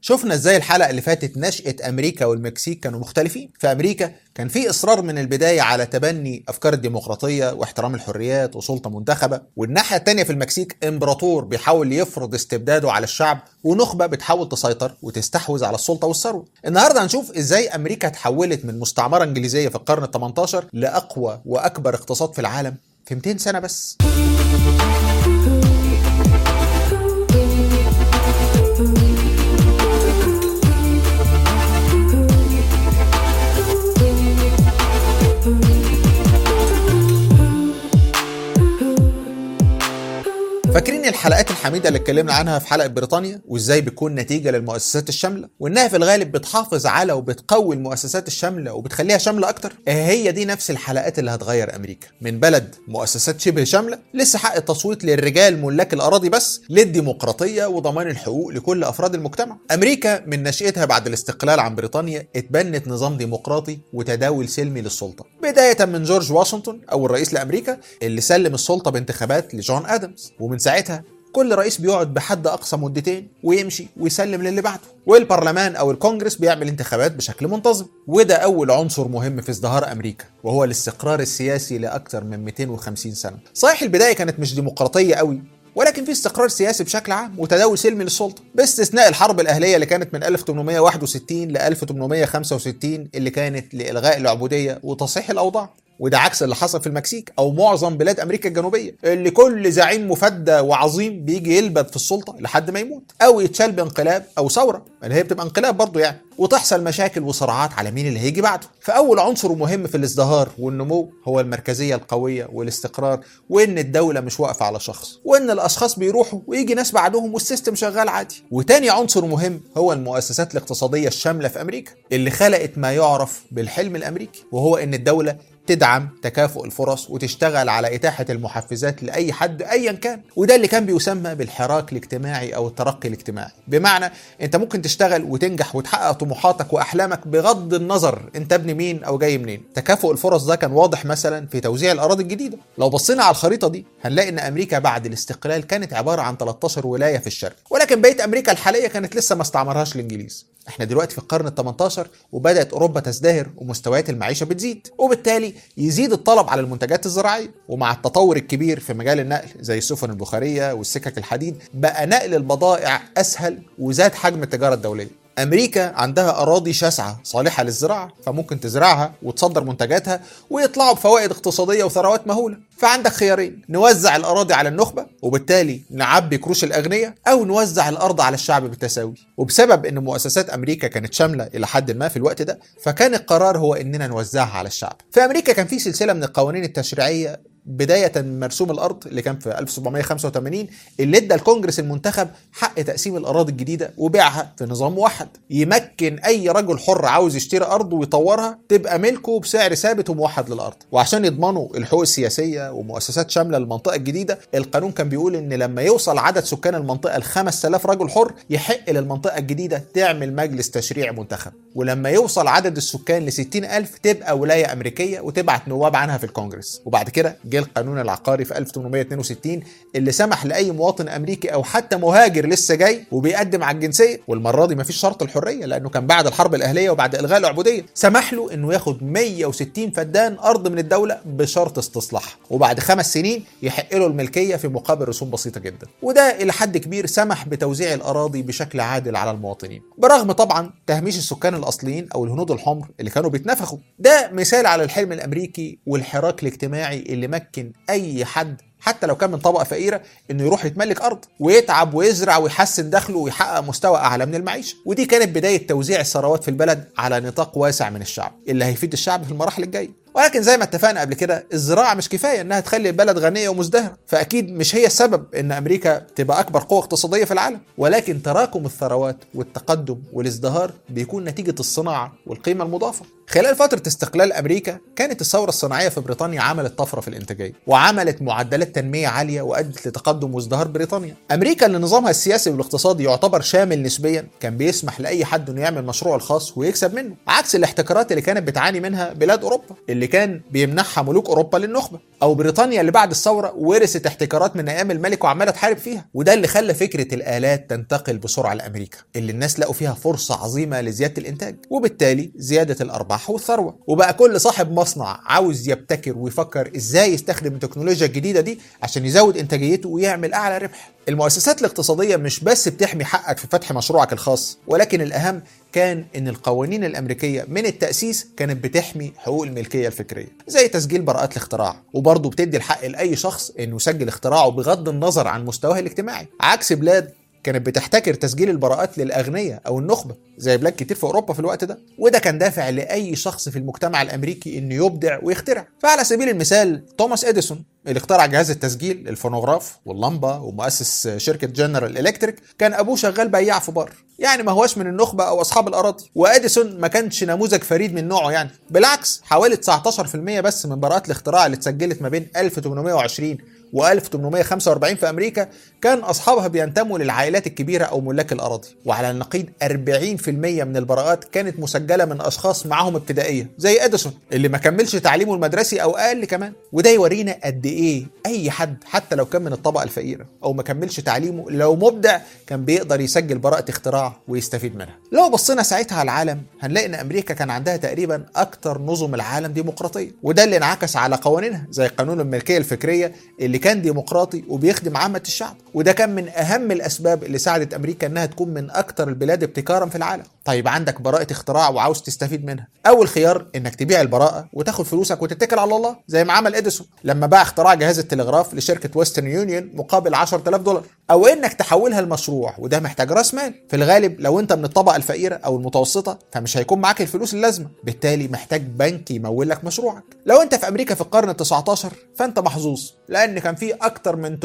شفنا ازاي الحلقه اللي فاتت نشاه امريكا والمكسيك كانوا مختلفين في امريكا كان في اصرار من البدايه على تبني افكار الديمقراطيه واحترام الحريات وسلطه منتخبه والناحيه الثانيه في المكسيك امبراطور بيحاول يفرض استبداده على الشعب ونخبه بتحاول تسيطر وتستحوذ على السلطه والثروه النهارده هنشوف ازاي امريكا تحولت من مستعمره انجليزيه في القرن ال18 لاقوى واكبر اقتصاد في العالم في 200 سنه بس فاكرين الحلقات الحميده اللي اتكلمنا عنها في حلقه بريطانيا وازاي بتكون نتيجه للمؤسسات الشامله وانها في الغالب بتحافظ على وبتقوي المؤسسات الشامله وبتخليها شامله اكتر هي دي نفس الحلقات اللي هتغير امريكا من بلد مؤسسات شبه شامله لسه حق التصويت للرجال ملاك الاراضي بس للديمقراطيه وضمان الحقوق لكل افراد المجتمع امريكا من نشاتها بعد الاستقلال عن بريطانيا اتبنت نظام ديمقراطي وتداول سلمي للسلطه بدايه من جورج واشنطن اول رئيس لامريكا اللي سلم السلطه بانتخابات لجون ادمز ومن ساعتها كل رئيس بيقعد بحد اقصى مدتين ويمشي ويسلم للي بعده والبرلمان او الكونجرس بيعمل انتخابات بشكل منتظم وده اول عنصر مهم في ازدهار امريكا وهو الاستقرار السياسي لاكثر من 250 سنه صحيح البدايه كانت مش ديمقراطيه قوي ولكن في استقرار سياسي بشكل عام وتداول سلمي للسلطه باستثناء الحرب الاهليه اللي كانت من 1861 ل 1865 اللي كانت لالغاء العبوديه وتصحيح الاوضاع وده عكس اللي حصل في المكسيك او معظم بلاد امريكا الجنوبيه اللي كل زعيم مفدى وعظيم بيجي يلبد في السلطه لحد ما يموت او يتشال بانقلاب او ثوره اللي هي بتبقى انقلاب برضه يعني وتحصل مشاكل وصراعات على مين اللي هيجي بعده فاول عنصر مهم في الازدهار والنمو هو المركزيه القويه والاستقرار وان الدوله مش واقفه على شخص وان الاشخاص بيروحوا ويجي ناس بعدهم والسيستم شغال عادي وتاني عنصر مهم هو المؤسسات الاقتصاديه الشامله في امريكا اللي خلقت ما يعرف بالحلم الامريكي وهو ان الدوله تدعم تكافؤ الفرص وتشتغل على إتاحة المحفزات لأي حد أيا كان وده اللي كان بيسمى بالحراك الاجتماعي أو الترقي الاجتماعي بمعنى أنت ممكن تشتغل وتنجح وتحقق طموحاتك وأحلامك بغض النظر أنت ابن مين أو جاي منين تكافؤ الفرص ده كان واضح مثلا في توزيع الأراضي الجديدة لو بصينا على الخريطة دي هنلاقي أن أمريكا بعد الاستقلال كانت عبارة عن 13 ولاية في الشرق ولكن بقية أمريكا الحالية كانت لسه ما استعمرهاش الإنجليز احنا دلوقتي في القرن ال 18 وبدات اوروبا تزدهر ومستويات المعيشه بتزيد وبالتالي يزيد الطلب على المنتجات الزراعيه ومع التطور الكبير في مجال النقل زي السفن البخاريه والسكك الحديد بقى نقل البضائع اسهل وزاد حجم التجاره الدوليه امريكا عندها اراضي شاسعه صالحه للزراعه فممكن تزرعها وتصدر منتجاتها ويطلعوا بفوائد اقتصاديه وثروات مهوله فعندك خيارين نوزع الاراضي على النخبه وبالتالي نعبي كروش الاغنياء او نوزع الارض على الشعب بالتساوي وبسبب ان مؤسسات امريكا كانت شامله الى حد ما في الوقت ده فكان القرار هو اننا نوزعها على الشعب في امريكا كان في سلسله من القوانين التشريعيه بداية من مرسوم الأرض اللي كان في 1785 اللي ادى الكونجرس المنتخب حق تقسيم الأراضي الجديدة وبيعها في نظام موحد يمكن أي رجل حر عاوز يشتري أرض ويطورها تبقى ملكه بسعر ثابت وموحد للأرض وعشان يضمنوا الحقوق السياسية ومؤسسات شاملة للمنطقة الجديدة القانون كان بيقول إن لما يوصل عدد سكان المنطقة ل 5000 رجل حر يحق للمنطقة الجديدة تعمل مجلس تشريع منتخب ولما يوصل عدد السكان ل 60000 تبقى ولاية أمريكية وتبعت نواب عنها في الكونجرس وبعد كده جه القانون العقاري في 1862 اللي سمح لاي مواطن امريكي او حتى مهاجر لسه جاي وبيقدم على الجنسيه والمره دي مفيش شرط الحريه لانه كان بعد الحرب الاهليه وبعد الغاء العبوديه سمح له انه ياخد 160 فدان ارض من الدوله بشرط استصلاحها وبعد خمس سنين يحق له الملكيه في مقابل رسوم بسيطه جدا وده الى حد كبير سمح بتوزيع الاراضي بشكل عادل على المواطنين برغم طبعا تهميش السكان الاصليين او الهنود الحمر اللي كانوا بيتنفخوا ده مثال على الحلم الامريكي والحراك الاجتماعي اللي مكن اي حد حتى لو كان من طبقه فقيره انه يروح يتملك ارض ويتعب ويزرع ويحسن دخله ويحقق مستوى اعلى من المعيشه ودي كانت بدايه توزيع الثروات في البلد على نطاق واسع من الشعب اللي هيفيد الشعب في المراحل الجايه ولكن زي ما اتفقنا قبل كده الزراعه مش كفايه انها تخلي البلد غنيه ومزدهره فاكيد مش هي السبب ان امريكا تبقى اكبر قوه اقتصاديه في العالم ولكن تراكم الثروات والتقدم والازدهار بيكون نتيجه الصناعه والقيمه المضافه خلال فترة استقلال أمريكا كانت الثورة الصناعية في بريطانيا عملت طفرة في الإنتاجية وعملت معدلات تنمية عالية وأدت لتقدم وازدهار بريطانيا أمريكا اللي نظامها السياسي والاقتصادي يعتبر شامل نسبيا كان بيسمح لأي حد إنه يعمل مشروعه الخاص ويكسب منه عكس الاحتكارات اللي كانت بتعاني منها بلاد أوروبا اللي واللي كان بيمنحها ملوك اوروبا للنخبه او بريطانيا اللي بعد الثوره ورثت احتكارات من ايام الملك وعماله تحارب فيها وده اللي خلى فكره الالات تنتقل بسرعه لامريكا اللي الناس لقوا فيها فرصه عظيمه لزياده الانتاج وبالتالي زياده الارباح والثروه وبقى كل صاحب مصنع عاوز يبتكر ويفكر ازاي يستخدم التكنولوجيا الجديده دي عشان يزود انتاجيته ويعمل اعلى ربح المؤسسات الاقتصادية مش بس بتحمي حقك في فتح مشروعك الخاص ولكن الأهم كان إن القوانين الأمريكية من التأسيس كانت بتحمي حقوق الملكية الفكرية زي تسجيل براءات الاختراع وبرضه بتدي الحق لأي شخص إنه يسجل اختراعه بغض النظر عن مستواه الاجتماعي عكس بلاد كانت بتحتكر تسجيل البراءات للأغنياء أو النخبة زي بلاد كتير في أوروبا في الوقت ده وده كان دافع لأي شخص في المجتمع الأمريكي إنه يبدع ويخترع فعلى سبيل المثال توماس إديسون اللي اخترع جهاز التسجيل الفونوغراف واللمبة ومؤسس شركة جنرال إلكتريك كان أبوه شغال بياع في بار يعني ما هواش من النخبة أو أصحاب الأراضي وأديسون ما كانش نموذج فريد من نوعه يعني بالعكس حوالي 19% بس من براءات الاختراع اللي اتسجلت ما بين 1820 و1845 في امريكا كان اصحابها بينتموا للعائلات الكبيره او ملاك الاراضي وعلى النقيض 40% من البراءات كانت مسجله من اشخاص معاهم ابتدائيه زي اديسون اللي ما كملش تعليمه المدرسي او اقل كمان وده يورينا قد ايه اي حد حتى لو كان من الطبقه الفقيره او ما كملش تعليمه لو مبدع كان بيقدر يسجل براءه اختراع ويستفيد منها لو بصينا ساعتها على العالم هنلاقي ان امريكا كان عندها تقريبا اكتر نظم العالم ديمقراطيه وده اللي انعكس على قوانينها زي قانون الملكيه الفكريه اللي كان ديمقراطي وبيخدم عامة الشعب وده كان من أهم الأسباب اللي ساعدت أمريكا إنها تكون من أكتر البلاد ابتكارا في العالم طيب عندك براءة اختراع وعاوز تستفيد منها أول خيار إنك تبيع البراءة وتاخد فلوسك وتتكل على الله زي ما عمل إديسون لما باع اختراع جهاز التلغراف لشركة ويسترن يونيون مقابل 10000 دولار أو إنك تحولها لمشروع وده محتاج راس مال في الغالب لو أنت من الطبقة الفقيرة أو المتوسطة فمش هيكون معاك الفلوس اللازمة بالتالي محتاج بنك يمول لك مشروعك لو أنت في أمريكا في القرن ال 19 فأنت محظوظ لأن كان في أكتر من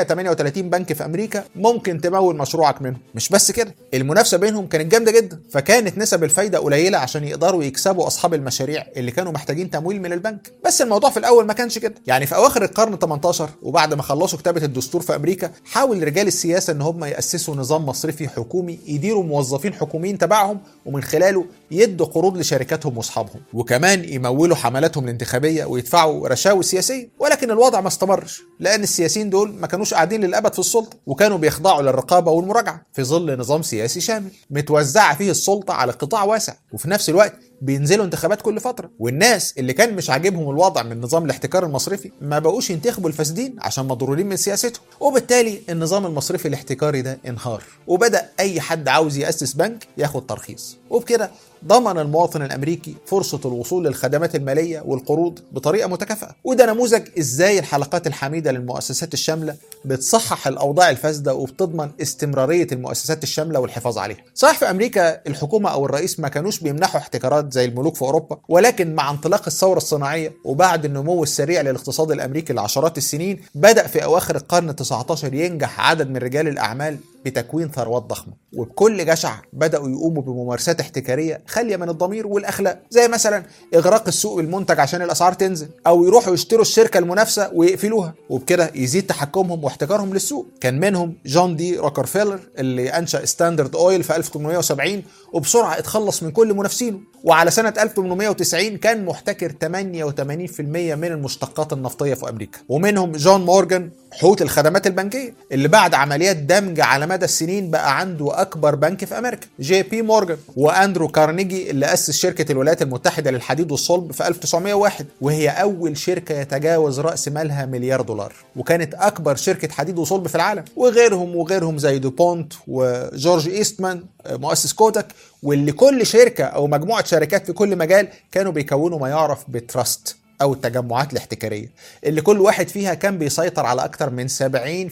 338 بنك في أمريكا ممكن تمول مشروعك منهم مش بس كده المنافسة بينهم كانت جامدة جدا فكانت نسب الفايدة قليلة عشان يقدروا يكسبوا أصحاب المشاريع اللي كانوا محتاجين تمويل من البنك بس الموضوع في الأول ما كانش كده يعني في أواخر القرن 18 وبعد ما خلصوا كتابة الدستور في أمريكا حاول رجال السياسة إن هم يأسسوا نظام مصرفي حكومي يديروا موظفين حكوميين تبعهم ومن خلاله يدوا قروض لشركاتهم واصحابهم وكمان يمولوا حملاتهم الانتخابيه ويدفعوا رشاوي سياسيه ولكن الوضع ما استمرش لان السياسيين دول ما كانوش قاعدين للابد في السلطه وكانوا بيخضعوا للرقابه والمراجعه في ظل نظام سياسي شامل متوزعه فيه السلطه على قطاع واسع وفي نفس الوقت بينزلوا انتخابات كل فتره والناس اللي كان مش عاجبهم الوضع من نظام الاحتكار المصرفي ما بقوش ينتخبوا الفاسدين عشان مضرورين من سياستهم وبالتالي النظام المصرفي الاحتكاري ده انهار وبدا اي حد عاوز ياسس بنك ياخد ترخيص وبكده ضمن المواطن الامريكي فرصه الوصول للخدمات الماليه والقروض بطريقه متكافئه وده نموذج ازاي الحلقات الحميده للمؤسسات الشامله بتصحح الاوضاع الفاسده وبتضمن استمراريه المؤسسات الشامله والحفاظ عليها صحيح في امريكا الحكومه او الرئيس ما كانوش بيمنحوا احتكارات زي الملوك في اوروبا ولكن مع انطلاق الثوره الصناعيه وبعد النمو السريع للاقتصاد الامريكي لعشرات السنين بدا في اواخر القرن ال19 ينجح عدد من رجال الاعمال بتكوين ثروات ضخمه وبكل جشع بداوا يقوموا بممارسات احتكاريه خاليه من الضمير والاخلاق زي مثلا اغراق السوق بالمنتج عشان الاسعار تنزل او يروحوا يشتروا الشركه المنافسه ويقفلوها وبكده يزيد تحكمهم واحتكارهم للسوق كان منهم جون دي روكرفيلر اللي انشا ستاندرد اويل في 1870 وبسرعه اتخلص من كل منافسينه وعلى سنه 1890 كان محتكر 88% من المشتقات النفطيه في امريكا ومنهم جون مورجان حوت الخدمات البنكيه اللي بعد عمليات دمج على مدى السنين بقى عنده اكبر بنك في امريكا جي بي مورجان واندرو كارنيجي اللي اسس شركه الولايات المتحده للحديد والصلب في 1901 وهي اول شركه يتجاوز راس مالها مليار دولار وكانت اكبر شركه حديد وصلب في العالم وغيرهم وغيرهم زي دوبونت وجورج ايستمان مؤسس كودك واللي كل شركه او مجموعه شركات في كل مجال كانوا بيكونوا ما يعرف بتراست او التجمعات الاحتكاريه اللي كل واحد فيها كان بيسيطر على اكتر من 70%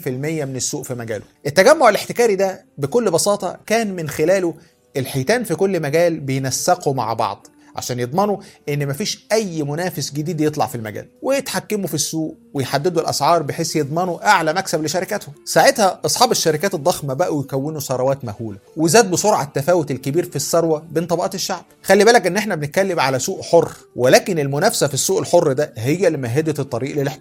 من السوق في مجاله التجمع الاحتكاري ده بكل بساطه كان من خلاله الحيتان في كل مجال بينسقوا مع بعض عشان يضمنوا ان مفيش اي منافس جديد يطلع في المجال ويتحكموا في السوق ويحددوا الاسعار بحيث يضمنوا اعلى مكسب لشركاتهم ساعتها اصحاب الشركات الضخمه بقوا يكونوا ثروات مهوله وزاد بسرعه التفاوت الكبير في الثروه بين طبقات الشعب خلي بالك ان احنا بنتكلم على سوق حر ولكن المنافسه في السوق الحر ده هي اللي مهدت الطريق للاحتكار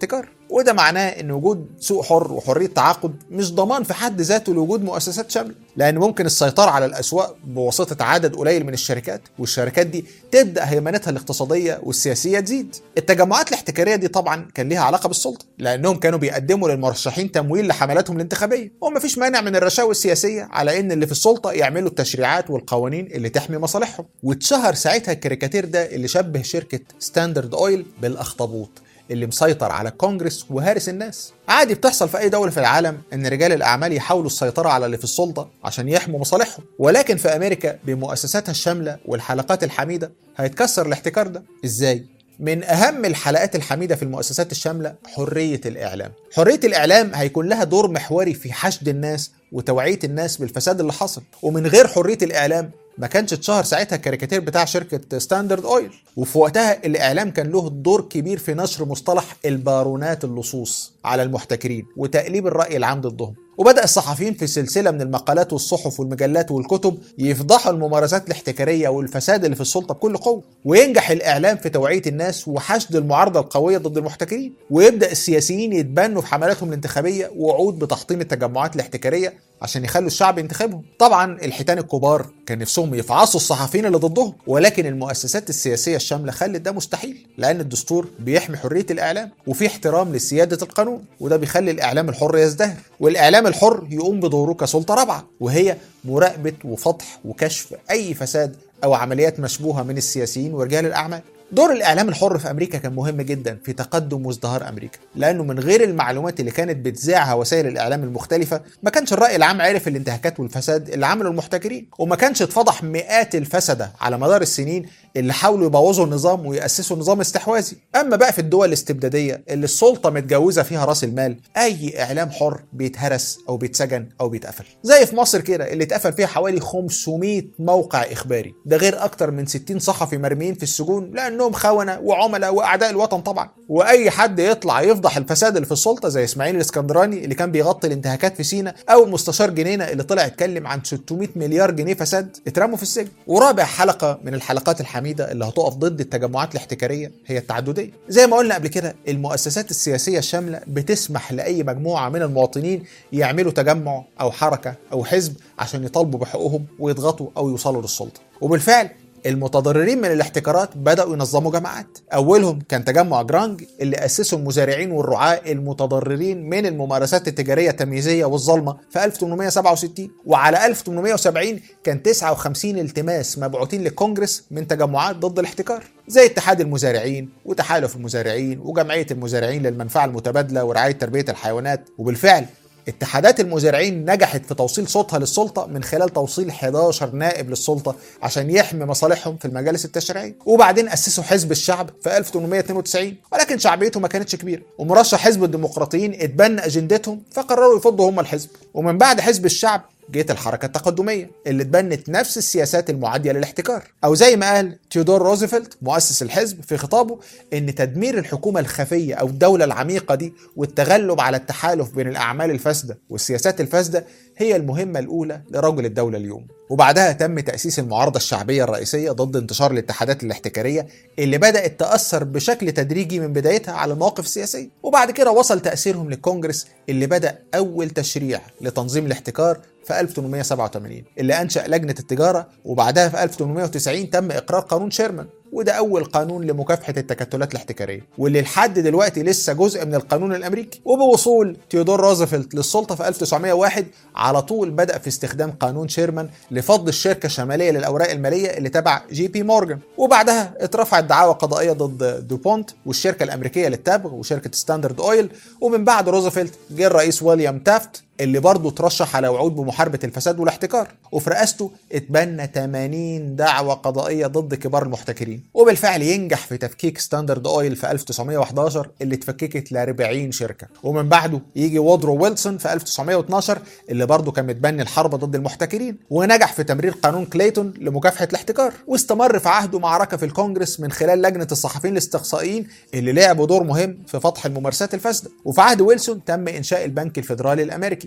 وده معناه ان وجود سوق حر وحريه تعاقد مش ضمان في حد ذاته لوجود مؤسسات شامله لان ممكن السيطره على الاسواق بواسطه عدد قليل من الشركات والشركات دي تبدا هيمنتها الاقتصاديه والسياسيه تزيد التجمعات الاحتكاريه دي طبعا كان ليها علاقه بالسلطه لانهم كانوا بيقدموا للمرشحين تمويل لحملاتهم الانتخابيه ومفيش مانع من الرشاوى السياسيه على ان اللي في السلطه يعملوا التشريعات والقوانين اللي تحمي مصالحهم واتشهر ساعتها الكاريكاتير ده اللي شبه شركه ستاندرد اويل بالاخطبوط اللي مسيطر على الكونجرس وهارس الناس عادي بتحصل في اي دولة في العالم ان رجال الاعمال يحاولوا السيطرة على اللي في السلطة عشان يحموا مصالحهم ولكن في امريكا بمؤسساتها الشاملة والحلقات الحميدة هيتكسر الاحتكار ده ازاي من اهم الحلقات الحميده في المؤسسات الشامله حريه الاعلام حريه الاعلام هيكون لها دور محوري في حشد الناس وتوعيه الناس بالفساد اللي حصل ومن غير حريه الاعلام ما كانش اتشهر ساعتها الكاريكاتير بتاع شركة ستاندرد اويل وفي وقتها الإعلام كان له دور كبير في نشر مصطلح البارونات اللصوص على المحتكرين وتقليب الرأي العام ضدهم وبدأ الصحفيين في سلسلة من المقالات والصحف والمجلات والكتب يفضحوا الممارسات الاحتكارية والفساد اللي في السلطة بكل قوة وينجح الإعلام في توعية الناس وحشد المعارضة القوية ضد المحتكرين ويبدأ السياسيين يتبنوا في حملاتهم الانتخابية وعود بتحطيم التجمعات الاحتكارية عشان يخلوا الشعب ينتخبهم طبعا الحيتان الكبار كان نفسهم يفعصوا الصحفيين اللي ضدهم ولكن المؤسسات السياسية الشاملة خلت ده مستحيل لأن الدستور بيحمي حرية الإعلام وفي احترام لسيادة القانون وده بيخلي الإعلام الحر يزدهر والإعلام الحر يقوم بدوره كسلطة رابعة وهي مراقبة وفتح وكشف أي فساد أو عمليات مشبوهة من السياسيين ورجال الأعمال دور الاعلام الحر في امريكا كان مهم جدا في تقدم وازدهار امريكا لانه من غير المعلومات اللي كانت بتذاعها وسائل الاعلام المختلفه ما كانش الراي العام عرف الانتهاكات والفساد اللي عمله المحتكرين وما كانش اتفضح مئات الفسده على مدار السنين اللي حاولوا يبوظوا النظام ويأسسوا نظام استحواذي اما بقى في الدول الاستبداديه اللي السلطه متجوزه فيها راس المال اي اعلام حر بيتهرس او بيتسجن او بيتقفل زي في مصر كده اللي اتقفل فيها حوالي 500 موقع اخباري ده غير اكتر من 60 صحفي مرميين في السجون لان انهم خونه وعملاء واعداء الوطن طبعا واي حد يطلع يفضح الفساد اللي في السلطه زي اسماعيل الاسكندراني اللي كان بيغطي الانتهاكات في سينا او المستشار جنينه اللي طلع اتكلم عن 600 مليار جنيه فساد اترموا في السجن ورابع حلقه من الحلقات الحميده اللي هتقف ضد التجمعات الاحتكاريه هي التعدديه زي ما قلنا قبل كده المؤسسات السياسيه الشامله بتسمح لاي مجموعه من المواطنين يعملوا تجمع او حركه او حزب عشان يطالبوا بحقوقهم ويضغطوا او يوصلوا للسلطه وبالفعل المتضررين من الاحتكارات بدأوا ينظموا جماعات أولهم كان تجمع جرانج اللي أسسه المزارعين والرعاة المتضررين من الممارسات التجارية التمييزية والظلمة في 1867 وعلى 1870 كان 59 التماس مبعوثين للكونجرس من تجمعات ضد الاحتكار زي اتحاد المزارعين وتحالف المزارعين وجمعية المزارعين للمنفعة المتبادلة ورعاية تربية الحيوانات وبالفعل اتحادات المزارعين نجحت في توصيل صوتها للسلطة من خلال توصيل 11 نائب للسلطة عشان يحمي مصالحهم في المجالس التشريعية وبعدين أسسوا حزب الشعب في 1892 ولكن شعبيته ما كانتش كبيرة ومرشح حزب الديمقراطيين اتبنى أجندتهم فقرروا يفضوا هم الحزب ومن بعد حزب الشعب جيت الحركة التقدمية اللي اتبنت نفس السياسات المعادية للاحتكار أو زي ما قال تيودور روزفلت مؤسس الحزب في خطابه إن تدمير الحكومة الخفية أو الدولة العميقة دي والتغلب على التحالف بين الأعمال الفاسدة والسياسات الفاسدة هي المهمة الأولى لرجل الدولة اليوم وبعدها تم تأسيس المعارضة الشعبية الرئيسية ضد انتشار الاتحادات الاحتكارية اللي بدأت تأثر بشكل تدريجي من بدايتها على المواقف السياسية وبعد كده وصل تأثيرهم للكونجرس اللي بدأ أول تشريع لتنظيم الاحتكار في 1887 اللي أنشأ لجنة التجارة وبعدها في 1890 تم إقرار قانون شيرمان وده أول قانون لمكافحة التكتلات الاحتكارية واللي لحد دلوقتي لسه جزء من القانون الأمريكي وبوصول تيودور روزفلت للسلطة في 1901 على طول بدأ في استخدام قانون شيرمان لفض الشركة الشمالية للأوراق المالية اللي تبع جي بي مورجان وبعدها اترفعت دعاوى قضائية ضد دوبونت والشركة الأمريكية للتبغ وشركة ستاندرد أويل ومن بعد روزفلت جه الرئيس ويليام تافت اللي برضه ترشح على وعود بمحاربة الفساد والاحتكار وفي رئاسته اتبنى 80 دعوة قضائية ضد كبار المحتكرين وبالفعل ينجح في تفكيك ستاندرد اويل في 1911 اللي اتفككت ل 40 شركة ومن بعده يجي وودرو ويلسون في 1912 اللي برضه كان متبني الحرب ضد المحتكرين ونجح في تمرير قانون كليتون لمكافحة الاحتكار واستمر في عهده معركة في الكونجرس من خلال لجنة الصحفيين الاستقصائيين اللي لعبوا دور مهم في فتح الممارسات الفاسدة وفي عهد ويلسون تم إنشاء البنك الفيدرالي الأمريكي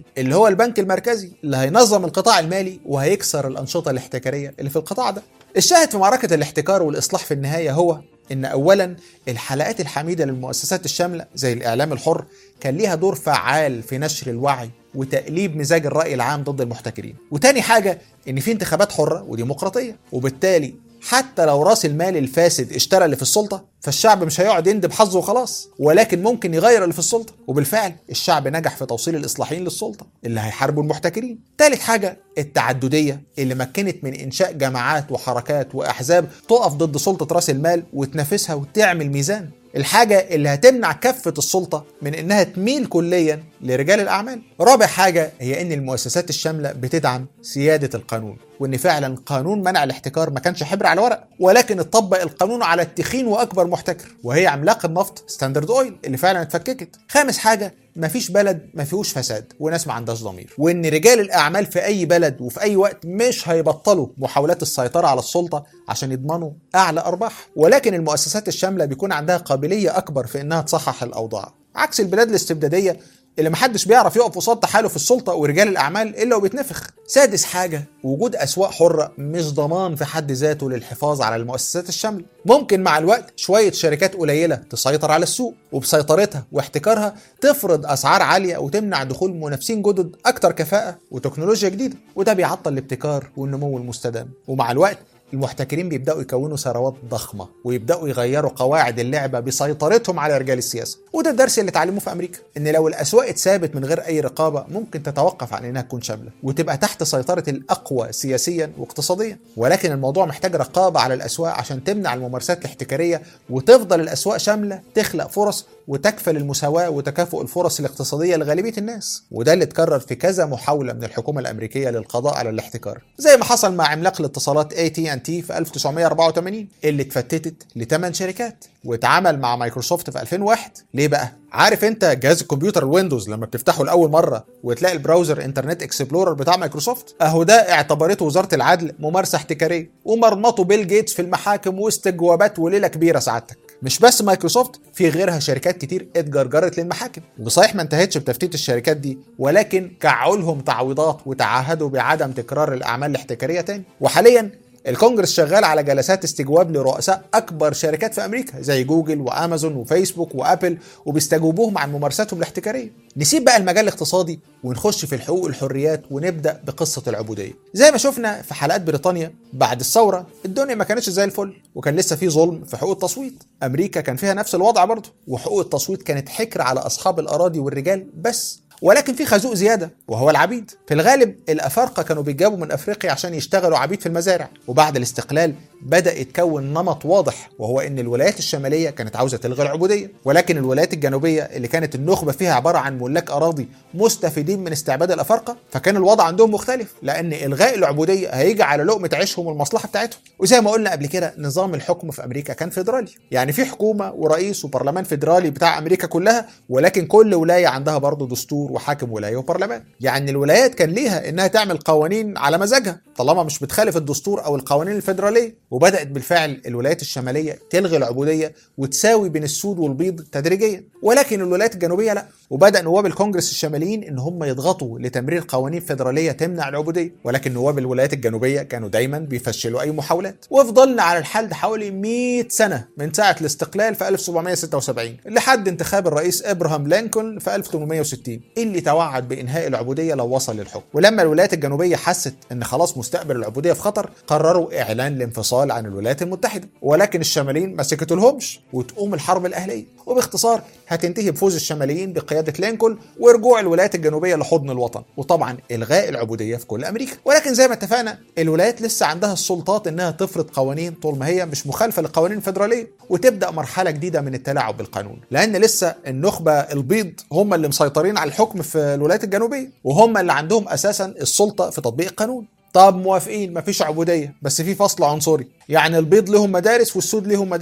الامريكي اللي هو البنك المركزي اللي هينظم القطاع المالي وهيكسر الانشطه الاحتكاريه اللي في القطاع ده الشاهد في معركه الاحتكار والاصلاح في النهايه هو ان اولا الحلقات الحميده للمؤسسات الشامله زي الاعلام الحر كان ليها دور فعال في نشر الوعي وتقليب مزاج الراي العام ضد المحتكرين وتاني حاجه ان في انتخابات حره وديمقراطيه وبالتالي حتى لو راس المال الفاسد اشترى اللي في السلطه فالشعب مش هيقعد يندب حظه وخلاص ولكن ممكن يغير اللي في السلطه وبالفعل الشعب نجح في توصيل الاصلاحيين للسلطه اللي هيحاربوا المحتكرين ثالث حاجه التعدديه اللي مكنت من انشاء جماعات وحركات واحزاب تقف ضد سلطه راس المال وتنافسها وتعمل ميزان الحاجة اللي هتمنع كفة السلطة من إنها تميل كليا لرجال الأعمال. رابع حاجة هي إن المؤسسات الشاملة بتدعم سيادة القانون، وإن فعلا قانون منع الاحتكار ما كانش حبر على ورق، ولكن اتطبق القانون على التخين وأكبر محتكر، وهي عملاق النفط ستاندرد أويل اللي فعلا اتفككت. خامس حاجة مفيش بلد ما فيهوش فساد وناس ما عندهاش ضمير وان رجال الاعمال في اي بلد وفي اي وقت مش هيبطلوا محاولات السيطره على السلطه عشان يضمنوا اعلى ارباح ولكن المؤسسات الشامله بيكون عندها قابليه اكبر في انها تصحح الاوضاع عكس البلاد الاستبداديه اللي محدش بيعرف يقف قصاد تحالف السلطه ورجال الاعمال الا وبيتنفخ. سادس حاجه وجود اسواق حره مش ضمان في حد ذاته للحفاظ على المؤسسات الشامله. ممكن مع الوقت شويه شركات قليله تسيطر على السوق وبسيطرتها واحتكارها تفرض اسعار عاليه وتمنع دخول منافسين جدد اكتر كفاءه وتكنولوجيا جديده وده بيعطل الابتكار والنمو المستدام. ومع الوقت المحتكرين بيبداوا يكونوا ثروات ضخمه ويبداوا يغيروا قواعد اللعبه بسيطرتهم على رجال السياسه وده الدرس اللي اتعلموه في امريكا ان لو الاسواق اتثابت من غير اي رقابه ممكن تتوقف عن انها تكون شامله وتبقى تحت سيطره الاقوى سياسيا واقتصاديا ولكن الموضوع محتاج رقابه على الاسواق عشان تمنع الممارسات الاحتكاريه وتفضل الاسواق شامله تخلق فرص وتكفل المساواة وتكافؤ الفرص الاقتصادية لغالبية الناس وده اللي اتكرر في كذا محاولة من الحكومة الأمريكية للقضاء على الاحتكار زي ما حصل مع عملاق الاتصالات AT&T في 1984 اللي اتفتتت لثمان شركات واتعامل مع مايكروسوفت في 2001 ليه بقى؟ عارف انت جهاز الكمبيوتر الويندوز لما بتفتحه لاول مره وتلاقي البراوزر انترنت اكسبلورر بتاع مايكروسوفت اهو ده اعتبرته وزاره العدل ممارسه احتكاريه ومرمطوا بيل جيتس في المحاكم واستجوابات وليله كبيره سعادتك مش بس مايكروسوفت في غيرها شركات كتير اتجرجرت للمحاكم وصحيح ما انتهتش بتفتيت الشركات دي ولكن كعوا لهم تعويضات وتعهدوا بعدم تكرار الاعمال الاحتكاريه تاني وحاليا الكونجرس شغال على جلسات استجواب لرؤساء اكبر شركات في امريكا زي جوجل وامازون وفيسبوك وابل وبيستجوبوهم عن ممارساتهم الاحتكاريه. نسيب بقى المجال الاقتصادي ونخش في الحقوق والحريات ونبدا بقصه العبوديه. زي ما شفنا في حلقات بريطانيا بعد الثوره الدنيا ما كانتش زي الفل وكان لسه في ظلم في حقوق التصويت. امريكا كان فيها نفس الوضع برضه وحقوق التصويت كانت حكر على اصحاب الاراضي والرجال بس ولكن في خازوق زياده وهو العبيد في الغالب الافارقه كانوا بيجابوا من افريقيا عشان يشتغلوا عبيد في المزارع وبعد الاستقلال بدا يتكون نمط واضح وهو ان الولايات الشماليه كانت عاوزه تلغي العبوديه ولكن الولايات الجنوبيه اللي كانت النخبه فيها عباره عن ملاك اراضي مستفيدين من استعباد الافارقه فكان الوضع عندهم مختلف لان الغاء العبوديه هيجي على لقمه عيشهم والمصلحه بتاعتهم وزي ما قلنا قبل كده نظام الحكم في امريكا كان فيدرالي يعني في حكومه ورئيس وبرلمان فيدرالي بتاع امريكا كلها ولكن كل ولايه عندها برضه دستور وحاكم ولايه وبرلمان يعني الولايات كان ليها انها تعمل قوانين على مزاجها طالما مش بتخالف الدستور او القوانين الفيدراليه وبدات بالفعل الولايات الشماليه تلغي العبوديه وتساوي بين السود والبيض تدريجيا ولكن الولايات الجنوبيه لا وبدا نواب الكونجرس الشماليين ان هم يضغطوا لتمرير قوانين فيدراليه تمنع العبوديه ولكن نواب الولايات الجنوبيه كانوا دايما بيفشلوا اي محاولات وفضلنا على الحال ده حوالي 100 سنه من ساعه الاستقلال في 1776 لحد انتخاب الرئيس ابراهام لينكولن في 1860 اللي توعد بانهاء العبوديه لو وصل للحكم ولما الولايات الجنوبيه حست ان خلاص مستقبل العبوديه في خطر قرروا اعلان الانفصال عن الولايات المتحده ولكن الشماليين ما سكتولهمش وتقوم الحرب الاهليه وباختصار هتنتهي بفوز الشماليين بقياده لينكولن ورجوع الولايات الجنوبيه لحضن الوطن وطبعا الغاء العبوديه في كل امريكا ولكن زي ما اتفقنا الولايات لسه عندها السلطات انها تفرض قوانين طول ما هي مش مخالفه للقوانين الفيدراليه وتبدا مرحله جديده من التلاعب بالقانون لان لسه النخبه البيض هم اللي مسيطرين على الحكم في الولايات الجنوبيه وهم اللي عندهم اساسا السلطه في تطبيق القانون طب موافقين مفيش عبوديه بس في فصل عنصري يعني البيض لهم مدارس والسود لهم مدارس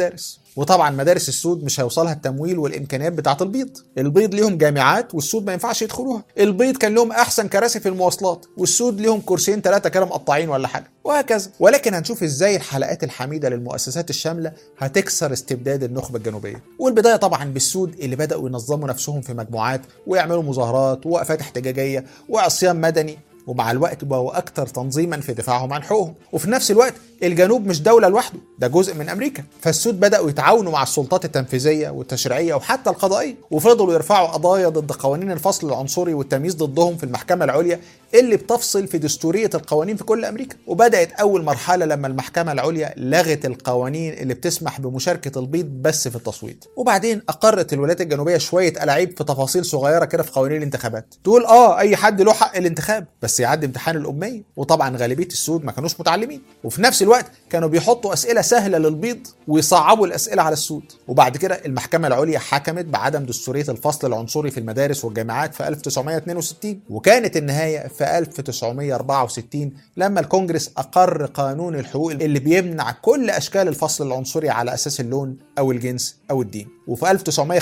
وطبعا مدارس السود مش هيوصلها التمويل والامكانيات بتاعه البيض البيض ليهم جامعات والسود ما ينفعش يدخلوها البيض كان لهم احسن كراسي في المواصلات والسود ليهم كرسيين ثلاثه كده مقطعين ولا حاجه وهكذا ولكن هنشوف ازاي الحلقات الحميده للمؤسسات الشامله هتكسر استبداد النخبه الجنوبيه والبدايه طبعا بالسود اللي بداوا ينظموا نفسهم في مجموعات ويعملوا مظاهرات ووقفات احتجاجيه وعصيان مدني ومع الوقت بقوا أكثر تنظيما في دفاعهم عن حقوقهم وفي نفس الوقت الجنوب مش دولة لوحده ده جزء من أمريكا فالسود بدأوا يتعاونوا مع السلطات التنفيذية والتشريعية وحتى القضائية وفضلوا يرفعوا قضايا ضد قوانين الفصل العنصري والتمييز ضدهم في المحكمة العليا اللي بتفصل في دستورية القوانين في كل أمريكا وبدأت أول مرحلة لما المحكمة العليا لغت القوانين اللي بتسمح بمشاركة البيض بس في التصويت وبعدين أقرت الولايات الجنوبية شوية ألاعيب في تفاصيل صغيرة كده في قوانين الانتخابات تقول آه أي حد له حق الانتخاب بس يعدي امتحان الأمية وطبعا غالبية السود ما كانوش متعلمين وفي نفس الوقت كانوا بيحطوا أسئلة سهلة للبيض ويصعبوا الأسئلة على السود وبعد كده المحكمة العليا حكمت بعدم دستورية الفصل العنصري في المدارس والجامعات في 1962 وكانت النهاية في 1964 لما الكونجرس أقر قانون الحقوق اللي بيمنع كل أشكال الفصل العنصري على أساس اللون أو الجنس أو الدين وفي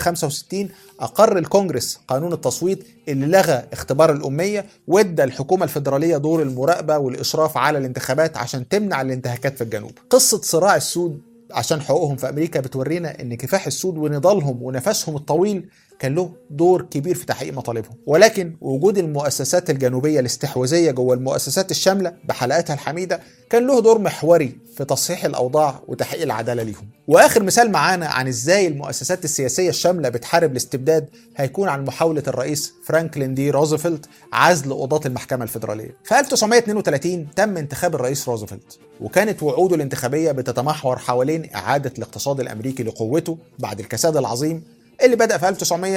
1965 أقر الكونجرس قانون التصويت اللي لغى اختبار الأمية وادى الحكومة الفيدرالية دور المراقبة والإشراف على الانتخابات عشان تمنع الانتهاكات في الجنوب قصة صراع السود عشان حقوقهم في أمريكا بتورينا إن كفاح السود ونضالهم ونفسهم الطويل كان له دور كبير في تحقيق مطالبهم ولكن وجود المؤسسات الجنوبية الاستحواذية جوه المؤسسات الشاملة بحلقاتها الحميدة كان له دور محوري في تصحيح الأوضاع وتحقيق العدالة ليهم وآخر مثال معانا عن إزاي المؤسسات السياسية الشاملة بتحارب الاستبداد هيكون عن محاولة الرئيس فرانكلين دي روزفلت عزل قضاة المحكمة الفيدرالية في 1932 تم انتخاب الرئيس روزفلت وكانت وعوده الانتخابية بتتمحور حوالين إعادة الاقتصاد الأمريكي لقوته بعد الكساد العظيم اللي بدأ في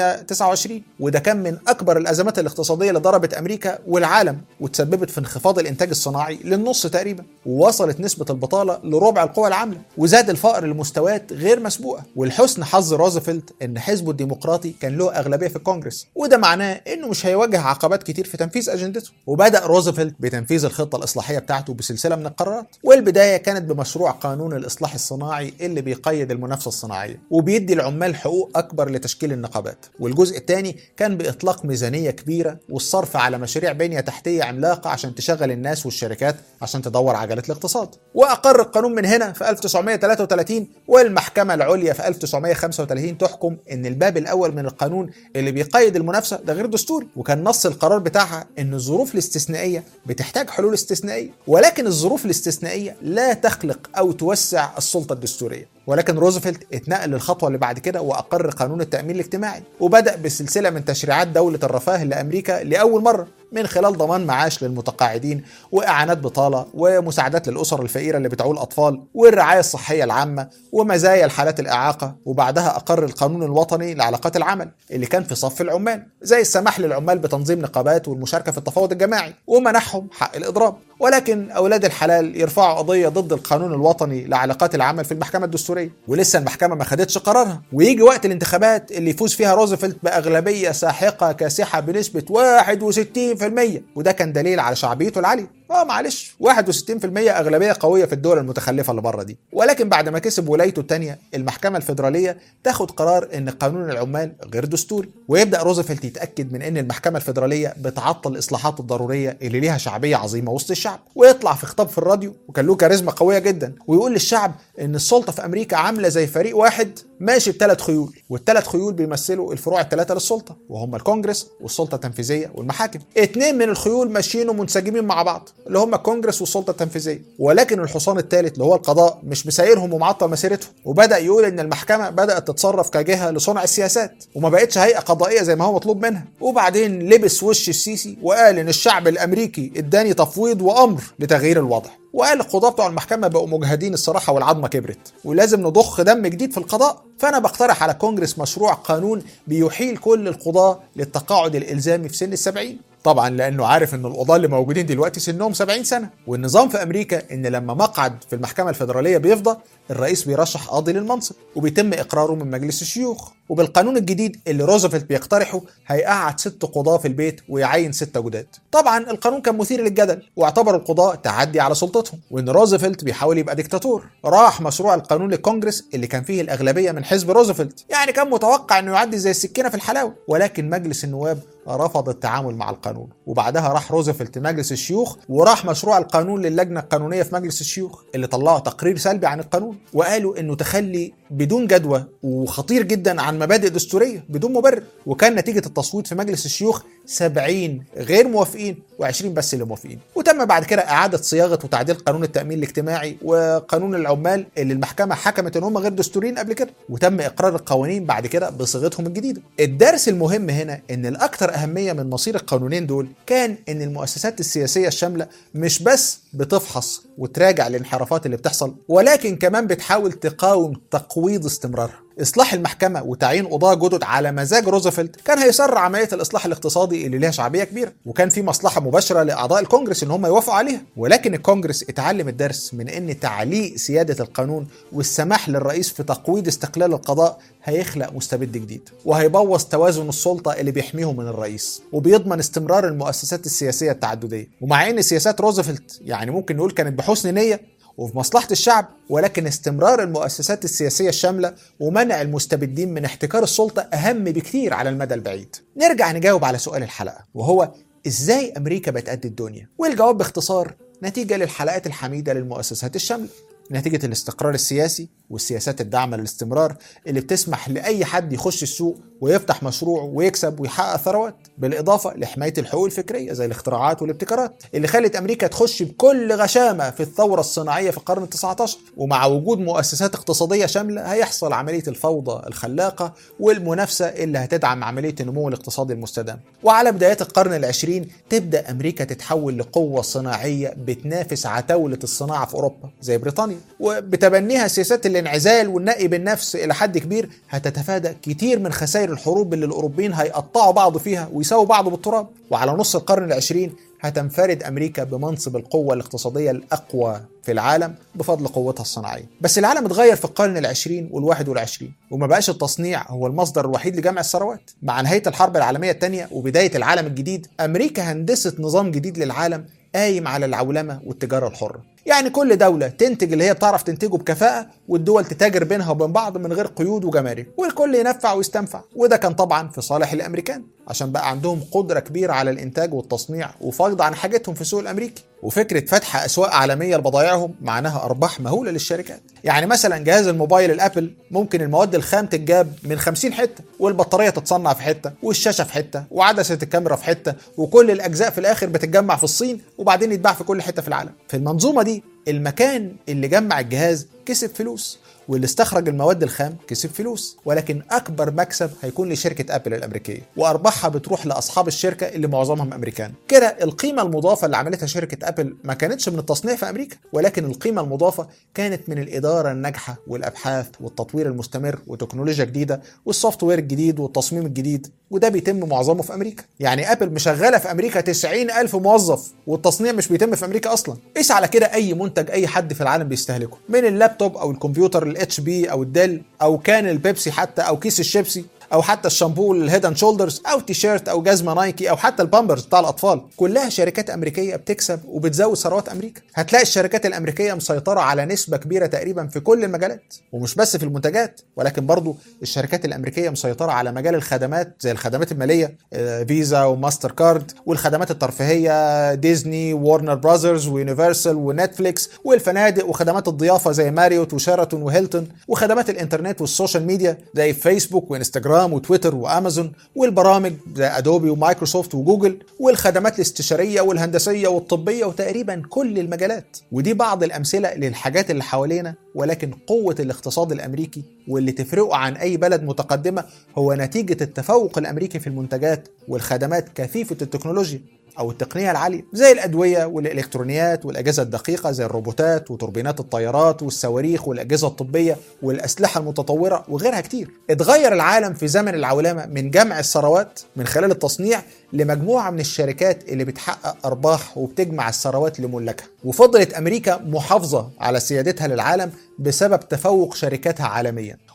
1929 وده كان من أكبر الأزمات الاقتصادية اللي ضربت أمريكا والعالم وتسببت في انخفاض الإنتاج الصناعي للنص تقريبا ووصلت نسبة البطالة لربع القوى العاملة وزاد الفقر لمستويات غير مسبوقة والحسن حظ روزفلت إن حزبه الديمقراطي كان له أغلبية في الكونجرس وده معناه إنه مش هيواجه عقبات كتير في تنفيذ أجندته وبدأ روزفلت بتنفيذ الخطة الإصلاحية بتاعته بسلسلة من القرارات والبداية كانت بمشروع قانون الإصلاح الصناعي اللي بيقيد المنافسة الصناعية وبيدي العمال حقوق أكبر لتشكيل النقابات والجزء الثاني كان بإطلاق ميزانية كبيرة والصرف على مشاريع بنية تحتية عملاقة عشان تشغل الناس والشركات عشان تدور عجلة الاقتصاد وأقر القانون من هنا في 1933 والمحكمة العليا في 1935 تحكم إن الباب الأول من القانون اللي بيقيد المنافسة ده غير دستوري وكان نص القرار بتاعها إن الظروف الاستثنائية بتحتاج حلول استثنائية ولكن الظروف الاستثنائية لا تخلق أو توسع السلطة الدستورية ولكن روزفلت اتنقل للخطوه اللي بعد كده واقر قانون التامين الاجتماعي وبدا بسلسله من تشريعات دوله الرفاه لامريكا لاول مره من خلال ضمان معاش للمتقاعدين واعانات بطاله ومساعدات للاسر الفقيره اللي بتعول اطفال والرعايه الصحيه العامه ومزايا الحالات الاعاقه وبعدها اقر القانون الوطني لعلاقات العمل اللي كان في صف العمال زي السماح للعمال بتنظيم نقابات والمشاركه في التفاوض الجماعي ومنحهم حق الاضراب ولكن اولاد الحلال يرفعوا قضيه ضد القانون الوطني لعلاقات العمل في المحكمه الدستوريه ولسه المحكمه ما خدتش قرارها ويجي وقت الانتخابات اللي يفوز فيها روزفلت باغلبيه ساحقه كاسحه بنسبه 61% وده كان دليل على شعبيته العاليه اه معلش 61% اغلبيه قويه في الدول المتخلفه اللي بره دي ولكن بعد ما كسب ولايته الثانيه المحكمه الفيدراليه تاخد قرار ان قانون العمال غير دستوري ويبدا روزفلت يتاكد من ان المحكمه الفيدراليه بتعطل الاصلاحات الضروريه اللي ليها شعبيه عظيمه وسط الشعب ويطلع في خطاب في الراديو وكان له كاريزما قويه جدا ويقول للشعب ان السلطه في امريكا عامله زي فريق واحد ماشي بثلاث خيول والثلاث خيول بيمثلوا الفروع الثلاثه للسلطه وهم الكونجرس والسلطه التنفيذيه والمحاكم اتنين من الخيول ماشيين ومنسجمين مع بعض اللي هم الكونجرس والسلطه التنفيذيه ولكن الحصان الثالث اللي هو القضاء مش مسايرهم ومعطل مسيرتهم وبدا يقول ان المحكمه بدات تتصرف كجهه لصنع السياسات وما بقتش هيئه قضائيه زي ما هو مطلوب منها وبعدين لبس وش السيسي وقال ان الشعب الامريكي اداني تفويض وامر لتغيير الوضع وقال القضاة بتوع المحكمة بقوا مجهدين الصراحة والعظمة كبرت ولازم نضخ دم جديد في القضاء فأنا بقترح على كونجرس مشروع قانون بيحيل كل القضاة للتقاعد الإلزامي في سن السبعين طبعا لانه عارف ان القضاه اللي موجودين دلوقتي سنهم 70 سنه والنظام في امريكا ان لما مقعد في المحكمه الفيدراليه بيفضى الرئيس بيرشح قاضي للمنصب وبيتم اقراره من مجلس الشيوخ وبالقانون الجديد اللي روزفلت بيقترحه هيقعد ست قضاة في البيت ويعين ستة جداد طبعا القانون كان مثير للجدل واعتبر القضاء تعدي على سلطتهم وان روزفلت بيحاول يبقى ديكتاتور راح مشروع القانون للكونجرس اللي كان فيه الاغلبيه من حزب روزفلت يعني كان متوقع انه يعدي زي السكينه في الحلاوه ولكن مجلس النواب رفض التعامل مع القانون وبعدها راح روزفلت مجلس الشيوخ وراح مشروع القانون للجنة القانونية في مجلس الشيوخ اللي طلعوا تقرير سلبي عن القانون وقالوا انه تخلي بدون جدوى وخطير جدا عن مبادئ دستورية بدون مبرر وكان نتيجة التصويت في مجلس الشيوخ 70 غير موافقين و20 بس اللي موافقين وتم بعد كده إعادة صياغة وتعديل قانون التأمين الاجتماعي وقانون العمال اللي المحكمة حكمت ان هم غير دستوريين قبل كده وتم إقرار القوانين بعد كده بصيغتهم الجديدة الدرس المهم هنا ان الأكثر أهمية من مصير القانونين دول كان ان المؤسسات السياسية الشاملة مش بس بتفحص وتراجع الانحرافات اللي بتحصل ولكن كمان بتحاول تقاوم تقويض استمرارها اصلاح المحكمه وتعيين قضاه جدد على مزاج روزفلت كان هيسرع عمليه الاصلاح الاقتصادي اللي ليها شعبيه كبيره وكان في مصلحه مباشره لاعضاء الكونجرس ان هم يوافقوا عليها ولكن الكونجرس اتعلم الدرس من ان تعليق سياده القانون والسماح للرئيس في تقويض استقلال القضاء هيخلق مستبد جديد وهيبوظ توازن السلطه اللي بيحميهم من الرئيس وبيضمن استمرار المؤسسات السياسيه التعدديه ومع ان سياسات روزفلت يعني ممكن نقول كانت بحسن نيه وفي مصلحة الشعب ولكن استمرار المؤسسات السياسية الشاملة ومنع المستبدين من احتكار السلطة أهم بكثير على المدى البعيد نرجع نجاوب على سؤال الحلقة وهو إزاي أمريكا بقت قد الدنيا؟ والجواب باختصار نتيجة للحلقات الحميدة للمؤسسات الشاملة نتيجة الاستقرار السياسي والسياسات الداعمة للاستمرار اللي بتسمح لأي حد يخش السوق ويفتح مشروع ويكسب ويحقق ثروات بالإضافة لحماية الحقوق الفكرية زي الاختراعات والابتكارات اللي خلت أمريكا تخش بكل غشامة في الثورة الصناعية في القرن ال19 ومع وجود مؤسسات اقتصادية شاملة هيحصل عملية الفوضى الخلاقة والمنافسة اللي هتدعم عملية النمو الاقتصادي المستدام وعلى بدايات القرن العشرين تبدأ أمريكا تتحول لقوة صناعية بتنافس عتاولة الصناعة في أوروبا زي بريطانيا وبتبنيها سياسات الانعزال والنقي بالنفس إلى حد كبير هتتفادى كتير من خسائر الحروب اللي الأوروبيين هيقطعوا بعض فيها ويساووا بعض بالتراب وعلى نص القرن العشرين هتنفرد أمريكا بمنصب القوة الاقتصادية الأقوى في العالم بفضل قوتها الصناعية بس العالم اتغير في القرن العشرين والواحد والعشرين وما بقاش التصنيع هو المصدر الوحيد لجمع الثروات مع نهاية الحرب العالمية الثانية وبداية العالم الجديد أمريكا هندست نظام جديد للعالم قايم على العولمة والتجارة الحرة يعني كل دولة تنتج اللي هي بتعرف تنتجه بكفاءة والدول تتاجر بينها وبين بعض من غير قيود وجمارك والكل ينفع ويستنفع وده كان طبعا في صالح الأمريكان عشان بقى عندهم قدرة كبيرة على الإنتاج والتصنيع وفرض عن حاجتهم في السوق الأمريكي وفكرة فتح أسواق عالمية لبضائعهم معناها أرباح مهولة للشركات يعني مثلا جهاز الموبايل الأبل ممكن المواد الخام تتجاب من 50 حتة والبطارية تتصنع في حتة والشاشة في حتة وعدسة الكاميرا في حتة وكل الأجزاء في الآخر بتتجمع في الصين وبعدين يتباع في كل حتة في العالم في المنظومة دي المكان اللي جمع الجهاز كسب فلوس واللي استخرج المواد الخام كسب فلوس ولكن اكبر مكسب هيكون لشركه ابل الامريكيه وارباحها بتروح لاصحاب الشركه اللي معظمهم امريكان كده القيمه المضافه اللي عملتها شركه ابل ما كانتش من التصنيع في امريكا ولكن القيمه المضافه كانت من الاداره الناجحه والابحاث والتطوير المستمر وتكنولوجيا جديده والسوفت وير الجديد والتصميم الجديد وده بيتم معظمه في امريكا يعني ابل مشغله في امريكا 90 الف موظف والتصنيع مش بيتم في امريكا اصلا قيس على كده اي منتج اي حد في العالم بيستهلكه من اللابتوب او الكمبيوتر الاتش بي او الديل او كان البيبسي حتى او كيس الشيبسي او حتى الشامبو الهيد اند شولدرز او تيشيرت او جزمه نايكي او حتى البامبرز بتاع الاطفال كلها شركات امريكيه بتكسب وبتزود ثروات امريكا هتلاقي الشركات الامريكيه مسيطره على نسبه كبيره تقريبا في كل المجالات ومش بس في المنتجات ولكن برضو الشركات الامريكيه مسيطره على مجال الخدمات زي الخدمات الماليه فيزا وماستر كارد والخدمات الترفيهيه ديزني وورنر براذرز ويونيفرسال ونتفليكس والفنادق وخدمات الضيافه زي ماريوت وشيراتون وهيلتون وخدمات الانترنت والسوشيال ميديا زي فيسبوك وانستجرام انستجرام وتويتر وامازون والبرامج زي ادوبي ومايكروسوفت وجوجل والخدمات الاستشاريه والهندسيه والطبيه وتقريبا كل المجالات ودي بعض الامثله للحاجات اللي حوالينا ولكن قوه الاقتصاد الامريكي واللي تفرقه عن اي بلد متقدمه هو نتيجه التفوق الامريكي في المنتجات والخدمات كثيفه التكنولوجيا او التقنيه العاليه زي الادويه والالكترونيات والاجهزه الدقيقه زي الروبوتات وتوربينات الطيارات والصواريخ والاجهزه الطبيه والاسلحه المتطوره وغيرها كتير اتغير العالم في زمن العولمه من جمع الثروات من خلال التصنيع لمجموعه من الشركات اللي بتحقق ارباح وبتجمع الثروات لملاكها وفضلت امريكا محافظه على سيادتها للعالم بسبب تفوق شركاتها عالميا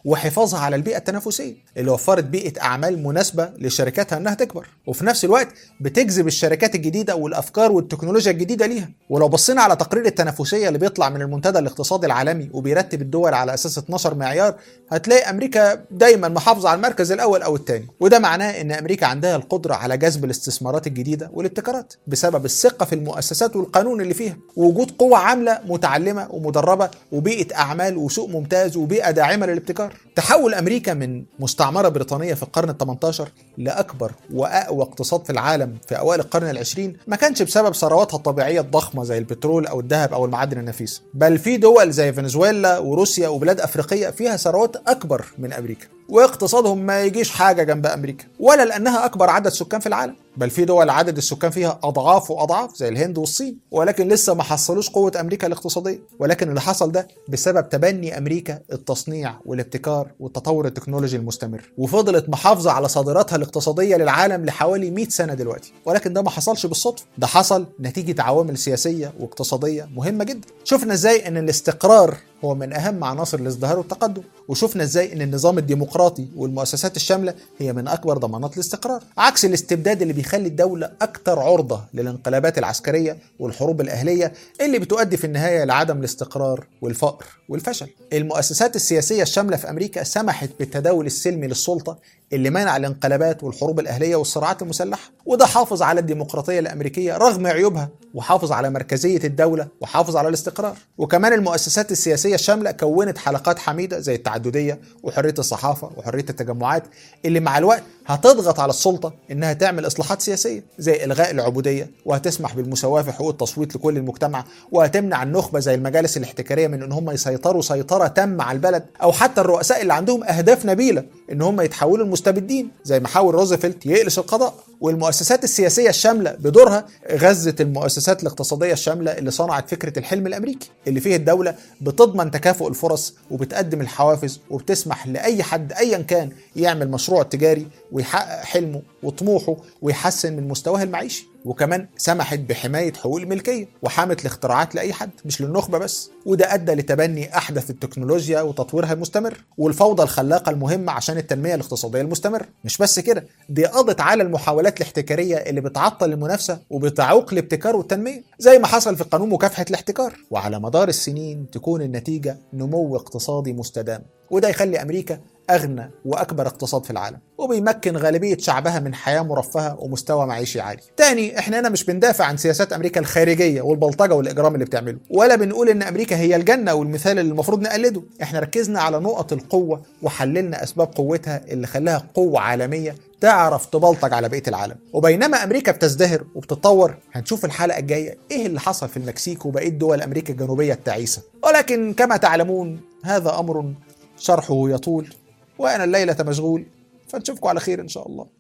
وحفاظها على البيئه التنافسيه اللي وفرت بيئه اعمال مناسبه لشركاتها انها تكبر وفي نفس الوقت بتجذب الشركات الجديده والافكار والتكنولوجيا الجديده ليها ولو بصينا على تقرير التنافسيه اللي بيطلع من المنتدى الاقتصادي العالمي وبيرتب الدول على اساس 12 معيار هتلاقي امريكا دايما محافظه على المركز الاول او الثاني وده معناه ان امريكا عندها القدره على جذب الاستثمارات الجديده والابتكارات بسبب الثقه في المؤسسات والقانون اللي فيها ووجود قوه عامله متعلمه ومدربه وبيئه اعمال وسوق ممتاز وبيئه داعمه للابتكار تحول امريكا من مستعمره بريطانيه في القرن ال18 لاكبر واقوى اقتصاد في العالم في اوائل القرن العشرين ما كانش بسبب ثرواتها الطبيعيه الضخمه زي البترول او الذهب او المعادن النفيسه بل في دول زي فنزويلا وروسيا وبلاد افريقيه فيها ثروات اكبر من امريكا واقتصادهم ما يجيش حاجه جنب امريكا ولا لانها اكبر عدد سكان في العالم بل في دول عدد السكان فيها اضعاف واضعاف زي الهند والصين ولكن لسه ما حصلوش قوه امريكا الاقتصاديه ولكن اللي حصل ده بسبب تبني امريكا التصنيع والابتكار والتطور التكنولوجي المستمر وفضلت محافظه على صادراتها الاقتصاديه للعالم لحوالي 100 سنه دلوقتي ولكن ده ما حصلش بالصدفه ده حصل نتيجه عوامل سياسيه واقتصاديه مهمه جدا شفنا ازاي ان الاستقرار هو من اهم عناصر الازدهار والتقدم وشفنا ازاي ان النظام الديمقراطي والمؤسسات الشامله هي من اكبر ضمانات الاستقرار عكس الاستبداد اللي بيخلي الدوله اكثر عرضه للانقلابات العسكريه والحروب الاهليه اللي بتؤدي في النهايه لعدم الاستقرار والفقر والفشل المؤسسات السياسيه الشامله في امريكا سمحت بالتداول السلمي للسلطه اللي منع الانقلابات والحروب الاهليه والصراعات المسلحه وده حافظ على الديمقراطيه الامريكيه رغم عيوبها وحافظ على مركزيه الدوله وحافظ على الاستقرار وكمان المؤسسات السياسيه الشامله كونت حلقات حميده زي التعدديه وحريه الصحافه وحريه التجمعات اللي مع الوقت هتضغط على السلطه انها تعمل اصلاحات سياسيه زي الغاء العبوديه وهتسمح بالمساواه في حقوق التصويت لكل المجتمع وهتمنع النخبه زي المجالس الاحتكاريه من ان هم يسيطروا سيطره تامه على البلد او حتى الرؤساء اللي عندهم اهداف نبيله ان هم يتحولوا المستبدين زي ما حاول روزفلت يقلش القضاء والمؤسسات السياسيه الشامله بدورها غزت المؤسسات الاقتصاديه الشامله اللي صنعت فكره الحلم الامريكي اللي فيه الدوله بتضمن تكافؤ الفرص وبتقدم الحوافز وبتسمح لاي حد ايا كان يعمل مشروع تجاري ويحقق حلمه وطموحه ويحسن من مستواه المعيشي وكمان سمحت بحماية حقوق الملكية وحامت الاختراعات لأي حد مش للنخبة بس وده أدى لتبني أحدث التكنولوجيا وتطويرها المستمر والفوضى الخلاقة المهمة عشان التنمية الاقتصادية المستمرة مش بس كده دي قضت على المحاولات الاحتكارية اللي بتعطل المنافسة وبتعوق الابتكار والتنمية زي ما حصل في قانون مكافحة الاحتكار وعلى مدار السنين تكون النتيجة نمو اقتصادي مستدام وده يخلي أمريكا أغنى وأكبر اقتصاد في العالم وبيمكن غالبية شعبها من حياة مرفهة ومستوى معيشي عالي تاني احنا هنا مش بندافع عن سياسات أمريكا الخارجية والبلطجة والإجرام اللي بتعمله ولا بنقول إن أمريكا هي الجنة والمثال اللي المفروض نقلده احنا ركزنا على نقط القوة وحللنا أسباب قوتها اللي خلاها قوة عالمية تعرف تبلطج على بقيه العالم وبينما امريكا بتزدهر وبتتطور هنشوف الحلقه الجايه ايه اللي حصل في المكسيك وبقيه دول امريكا الجنوبيه التعيسه ولكن كما تعلمون هذا امر شرحه يطول وانا الليله مشغول فنشوفكم على خير ان شاء الله